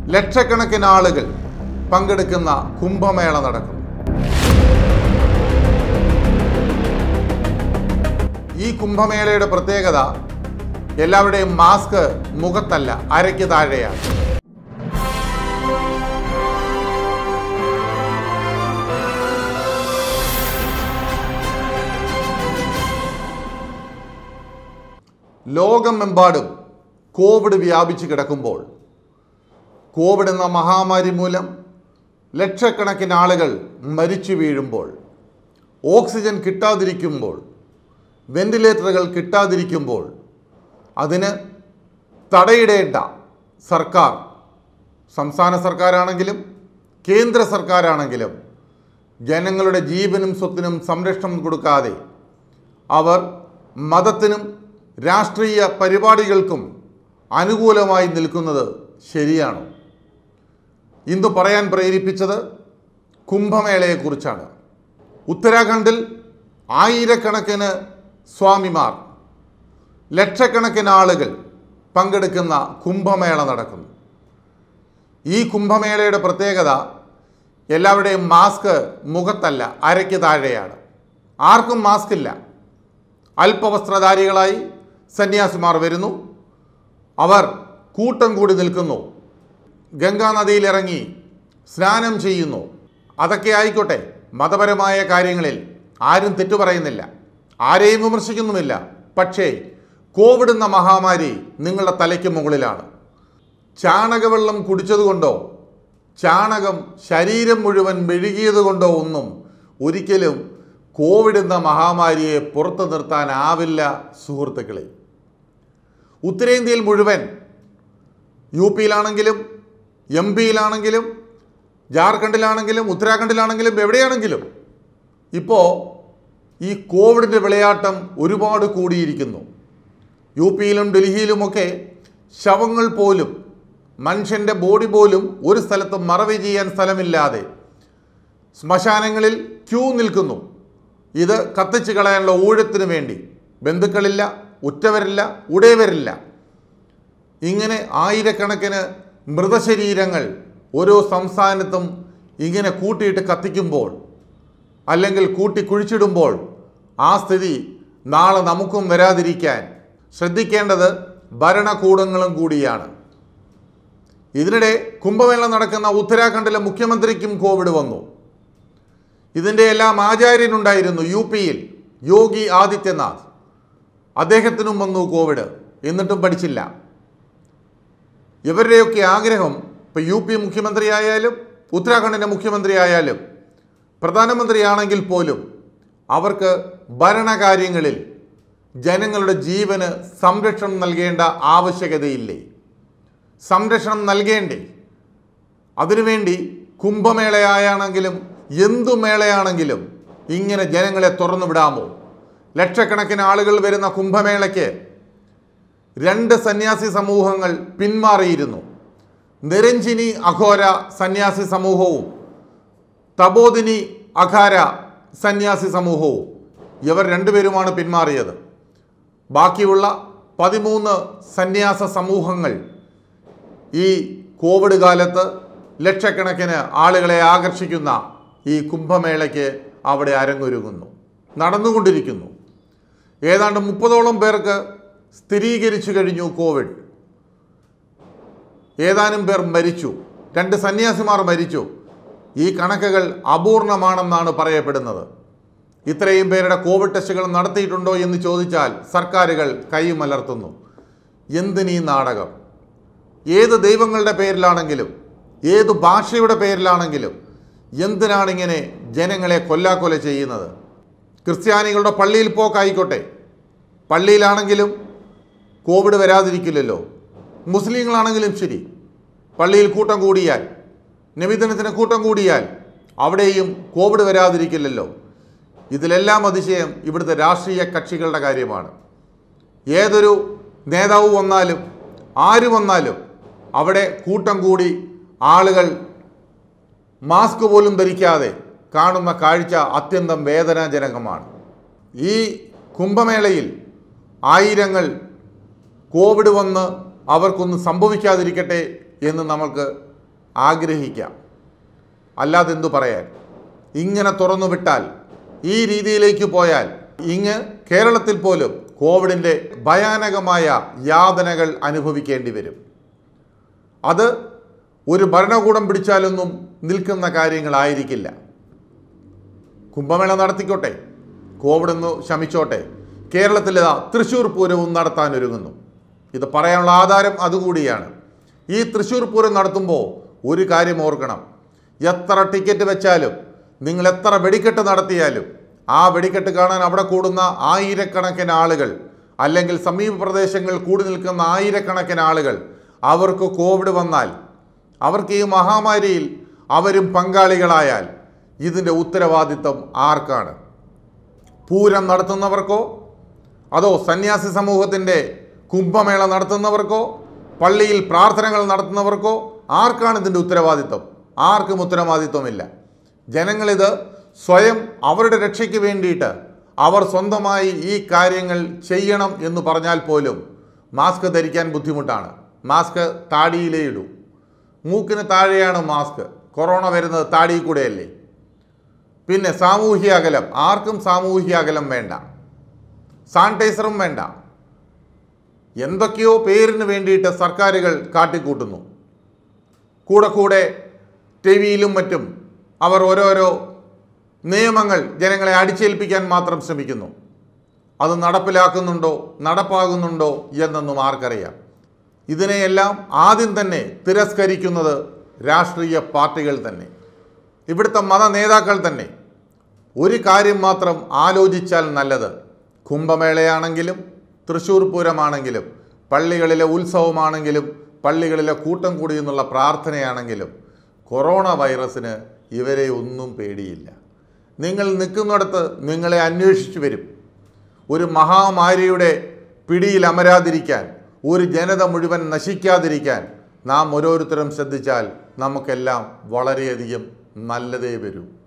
ലക്ഷക്കണക്കിന് ആളുകൾ പങ്കെടുക്കുന്ന കുംഭമേള നടക്കുന്നു ഈ കുംഭമേളയുടെ പ്രത്യേകത എല്ലാവരുടെയും മാസ്ക് മുഖത്തല്ല അരയ്ക്ക് താഴെയാണ് ലോകമെമ്പാടും കോവിഡ് വ്യാപിച്ചു കിടക്കുമ്പോൾ കോവിഡ് എന്ന മഹാമാരി മൂലം ലക്ഷക്കണക്കിന് ആളുകൾ മരിച്ചു വീഴുമ്പോൾ ഓക്സിജൻ കിട്ടാതിരിക്കുമ്പോൾ വെന്റിലേറ്ററുകൾ കിട്ടാതിരിക്കുമ്പോൾ അതിന് തടയിടേണ്ട സർക്കാർ സംസ്ഥാന സർക്കാരാണെങ്കിലും കേന്ദ്ര സർക്കാരാണെങ്കിലും ജനങ്ങളുടെ ജീവനും സ്വത്തിനും സംരക്ഷണം കൊടുക്കാതെ അവർ മതത്തിനും രാഷ്ട്രീയ പരിപാടികൾക്കും അനുകൂലമായി നിൽക്കുന്നത് ശരിയാണോ ഇന്ന് പറയാൻ പ്രേരിപ്പിച്ചത് കുംഭമേളയെക്കുറിച്ചാണ് ഉത്തരാഖണ്ഡിൽ ആയിരക്കണക്കിന് സ്വാമിമാർ ലക്ഷക്കണക്കിന് ആളുകൾ പങ്കെടുക്കുന്ന കുംഭമേള നടക്കുന്നു ഈ കുംഭമേളയുടെ പ്രത്യേകത എല്ലാവരുടെയും മാസ്ക് മുഖത്തല്ല അരയ്ക്ക് താഴെയാണ് ആർക്കും മാസ്ക് ഇല്ല അല്പവസ്ത്രധാരികളായി സന്യാസിമാർ വരുന്നു അവർ കൂട്ടം കൂടി നിൽക്കുന്നു ഗംഗാനദിയിലിറങ്ങി സ്നാനം ചെയ്യുന്നു അതൊക്കെ ആയിക്കോട്ടെ മതപരമായ കാര്യങ്ങളിൽ ആരും തെറ്റു പറയുന്നില്ല ആരെയും വിമർശിക്കുന്നുമില്ല പക്ഷേ കോവിഡ് എന്ന മഹാമാരി നിങ്ങളുടെ തലയ്ക്ക് മുകളിലാണ് ചാണകവെള്ളം കുടിച്ചതുകൊണ്ടോ ചാണകം ശരീരം മുഴുവൻ മെഴുകിയതുകൊണ്ടോ ഒന്നും ഒരിക്കലും കോവിഡ് എന്ന മഹാമാരിയെ പുറത്തു നിർത്താനാവില്ല സുഹൃത്തുക്കളെ ഉത്തരേന്ത്യയിൽ മുഴുവൻ യു പിയിലാണെങ്കിലും എം പിയിലാണെങ്കിലും ജാർഖണ്ഡിലാണെങ്കിലും ഉത്തരാഖണ്ഡിലാണെങ്കിലും എവിടെയാണെങ്കിലും ഇപ്പോൾ ഈ കോവിഡിൻ്റെ വിളയാട്ടം ഒരുപാട് കൂടിയിരിക്കുന്നു യു പിയിലും ഡൽഹിയിലുമൊക്കെ ശവങ്ങൾ പോലും മനുഷ്യൻ്റെ ബോഡി പോലും ഒരു സ്ഥലത്ത് മറവ് ചെയ്യാൻ സ്ഥലമില്ലാതെ ശ്മശാനങ്ങളിൽ ക്യൂ നിൽക്കുന്നു ഇത് കത്തിച്ച് കളയാനുള്ള ഊഴത്തിനു വേണ്ടി ബന്ധുക്കളില്ല ഉറ്റവരില്ല ഉടയവരില്ല ഇങ്ങനെ ആയിരക്കണക്കിന് മൃതശരീരങ്ങൾ ഓരോ സംസ്ഥാനത്തും ഇങ്ങനെ കൂട്ടിയിട്ട് കത്തിക്കുമ്പോൾ അല്ലെങ്കിൽ കൂട്ടി കുഴിച്ചിടുമ്പോൾ ആ സ്ഥിതി നാളെ നമുക്കും വരാതിരിക്കാൻ ശ്രദ്ധിക്കേണ്ടത് ഭരണകൂടങ്ങളും കൂടിയാണ് ഇതിനിടെ കുംഭമേള നടക്കുന്ന ഉത്തരാഖണ്ഡിലെ മുഖ്യമന്ത്രിക്കും കോവിഡ് വന്നു ഇതിൻ്റെ എല്ലാം ആചാര്യനുണ്ടായിരുന്നു യു പിയിൽ യോഗി ആദിത്യനാഥ് അദ്ദേഹത്തിനും വന്നു കോവിഡ് എന്നിട്ടും പഠിച്ചില്ല ഇവരുടെയൊക്കെ ആഗ്രഹം ഇപ്പോൾ യു പി മുഖ്യമന്ത്രി ആയാലും ഉത്തരാഖണ്ഡിൻ്റെ മുഖ്യമന്ത്രി ആയാലും പ്രധാനമന്ത്രിയാണെങ്കിൽ പോലും അവർക്ക് ഭരണകാര്യങ്ങളിൽ ജനങ്ങളുടെ ജീവന് സംരക്ഷണം നൽകേണ്ട ആവശ്യകതയില്ലേ സംരക്ഷണം നൽകേണ്ടേ അതിനുവേണ്ടി കുംഭമേളയാണെങ്കിലും എന്തു മേളയാണെങ്കിലും ഇങ്ങനെ ജനങ്ങളെ തുറന്നു വിടാമോ ലക്ഷക്കണക്കിന് ആളുകൾ വരുന്ന കുംഭമേളയ്ക്ക് രണ്ട് സന്യാസി സമൂഹങ്ങൾ പിന്മാറിയിരുന്നു നിരഞ്ജിനി അഘോര സന്യാസി സമൂഹവും തപോദിനി അഘാര സന്യാസി സമൂഹവും ഇവർ രണ്ടുപേരുമാണ് പിന്മാറിയത് ബാക്കിയുള്ള പതിമൂന്ന് സന്യാസ സമൂഹങ്ങൾ ഈ കോവിഡ് കാലത്ത് ലക്ഷക്കണക്കിന് ആളുകളെ ആകർഷിക്കുന്ന ഈ കുംഭമേളയ്ക്ക് അവിടെ അരങ്ങൊരുങ്ങുന്നു നടന്നുകൊണ്ടിരിക്കുന്നു ഏതാണ്ട് മുപ്പതോളം പേർക്ക് സ്ഥിരീകരിച്ചു കഴിഞ്ഞു കോവിഡ് ഏതാനും പേർ മരിച്ചു രണ്ട് സന്യാസിമാർ മരിച്ചു ഈ കണക്കുകൾ അപൂർണമാണെന്നാണ് പറയപ്പെടുന്നത് ഇത്രയും പേരുടെ കോവിഡ് ടെസ്റ്റുകൾ നടത്തിയിട്ടുണ്ടോ എന്ന് ചോദിച്ചാൽ സർക്കാരുകൾ കൈമലർത്തുന്നു എന്തിനീ നാടകം ഏത് ദൈവങ്ങളുടെ പേരിലാണെങ്കിലും ഏത് ഭാഷയുടെ പേരിലാണെങ്കിലും എന്തിനാണിങ്ങനെ ജനങ്ങളെ കൊല്ലാക്കൊല ചെയ്യുന്നത് ക്രിസ്ത്യാനികളുടെ പള്ളിയിൽ പോക്കായിക്കോട്ടെ പള്ളിയിലാണെങ്കിലും കോവിഡ് വരാതിരിക്കില്ലല്ലോ മുസ്ലിങ്ങളാണെങ്കിലും ശരി പള്ളിയിൽ കൂട്ടം കൂടിയാൽ നബിദിനത്തിന് കൂട്ടം കൂടിയാൽ അവിടെയും കോവിഡ് വരാതിരിക്കില്ലല്ലോ ഇതിലെല്ലാം അതിശയം ഇവിടുത്തെ രാഷ്ട്രീയ കക്ഷികളുടെ കാര്യമാണ് ഏതൊരു നേതാവ് വന്നാലും ആര് വന്നാലും അവിടെ കൂട്ടം കൂടി ആളുകൾ മാസ്ക് പോലും ധരിക്കാതെ കാണുന്ന കാഴ്ച അത്യന്തം വേദനാജനകമാണ് ഈ കുംഭമേളയിൽ ആയിരങ്ങൾ കോവിഡ് വന്ന് അവർക്കൊന്നും സംഭവിക്കാതിരിക്കട്ടെ എന്ന് നമുക്ക് ആഗ്രഹിക്കാം അല്ലാതെ എന്തു പറയാൻ ഇങ്ങനെ തുറന്നു വിട്ടാൽ ഈ രീതിയിലേക്ക് പോയാൽ ഇങ്ങ് കേരളത്തിൽ പോലും കോവിഡിൻ്റെ ഭയാനകമായ യാതനകൾ അനുഭവിക്കേണ്ടി വരും അത് ഒരു ഭരണകൂടം പിടിച്ചാലൊന്നും നിൽക്കുന്ന കാര്യങ്ങളായിരിക്കില്ല കുംഭമേള നടത്തിക്കോട്ടെ കോവിഡ് ഒന്ന് ശമിച്ചോട്ടെ കേരളത്തിൽ ഇതാ തൃശ്ശൂർ പൂരവും നടത്താനൊരുങ്ങുന്നു ഇത് പറയാനുള്ള ആധാരം അതുകൂടിയാണ് ഈ തൃശ്ശൂർ പൂരം നടത്തുമ്പോൾ ഒരു കാര്യം ഓർക്കണം എത്ര ടിക്കറ്റ് വെച്ചാലും നിങ്ങൾ എത്ര വെടിക്കെട്ട് നടത്തിയാലും ആ വെടിക്കെട്ട് കാണാൻ അവിടെ കൂടുന്ന ആയിരക്കണക്കിന് ആളുകൾ അല്ലെങ്കിൽ സമീപ പ്രദേശങ്ങളിൽ കൂടി നിൽക്കുന്ന ആയിരക്കണക്കിന് ആളുകൾ അവർക്ക് കോവിഡ് വന്നാൽ അവർക്ക് ഈ മഹാമാരിയിൽ അവരും പങ്കാളികളായാൽ ഇതിൻ്റെ ഉത്തരവാദിത്വം ആർക്കാണ് പൂരം നടത്തുന്നവർക്കോ അതോ സന്യാസി സമൂഹത്തിൻ്റെ കുംഭമേള നടത്തുന്നവർക്കോ പള്ളിയിൽ പ്രാർത്ഥനകൾ നടത്തുന്നവർക്കോ ആർക്കാണ് ഇതിൻ്റെ ഉത്തരവാദിത്വം ആർക്കും ഉത്തരവാദിത്വമില്ല ജനങ്ങളിത് സ്വയം അവരുടെ രക്ഷയ്ക്ക് വേണ്ടിയിട്ട് അവർ സ്വന്തമായി ഈ കാര്യങ്ങൾ ചെയ്യണം എന്ന് പറഞ്ഞാൽ പോലും മാസ്ക് ധരിക്കാൻ ബുദ്ധിമുട്ടാണ് മാസ്ക് താടിയിലേ ഇടൂ മൂക്കിന് താഴെയാണ് മാസ്ക് കൊറോണ വരുന്നത് താടിയിൽ കൂടെയല്ലേ പിന്നെ സാമൂഹ്യ അകലം ആർക്കും സാമൂഹ്യ അകലം വേണ്ട സാനിറ്റൈസറും വേണ്ട എന്തൊക്കെയോ പേരിന് വേണ്ടിയിട്ട് സർക്കാരുകൾ കാട്ടിക്കൂട്ടുന്നു കൂടെ കൂടെ ടി വിയിലും മറ്റും അവർ ഓരോരോ നിയമങ്ങൾ ജനങ്ങളെ അടിച്ചേൽപ്പിക്കാൻ മാത്രം ശ്രമിക്കുന്നു അത് നടപ്പിലാക്കുന്നുണ്ടോ നടപ്പാകുന്നുണ്ടോ എന്നൊന്നും ആർക്കറിയാം ഇതിനെയെല്ലാം ആദ്യം തന്നെ തിരസ്കരിക്കുന്നത് രാഷ്ട്രീയ പാർട്ടികൾ തന്നെ ഇവിടുത്തെ മത നേതാക്കൾ തന്നെ ഒരു കാര്യം മാത്രം ആലോചിച്ചാൽ നല്ലത് കുംഭമേളയാണെങ്കിലും തൃശ്ശൂർ പൂരമാണെങ്കിലും പള്ളികളിലെ ഉത്സവമാണെങ്കിലും പള്ളികളിലെ കൂട്ടം കൂടി എന്നുള്ള പ്രാർത്ഥനയാണെങ്കിലും കൊറോണ വൈറസിന് ഇവരെ ഒന്നും പേടിയില്ല നിങ്ങൾ നിൽക്കുന്നിടത്ത് നിങ്ങളെ അന്വേഷിച്ചു വരും ഒരു മഹാമാരിയുടെ പിടിയിൽ അമരാതിരിക്കാൻ ഒരു ജനത മുഴുവൻ നശിക്കാതിരിക്കാൻ നാം ഓരോരുത്തരും ശ്രദ്ധിച്ചാൽ നമുക്കെല്ലാം വളരെയധികം നല്ലതേ വരൂ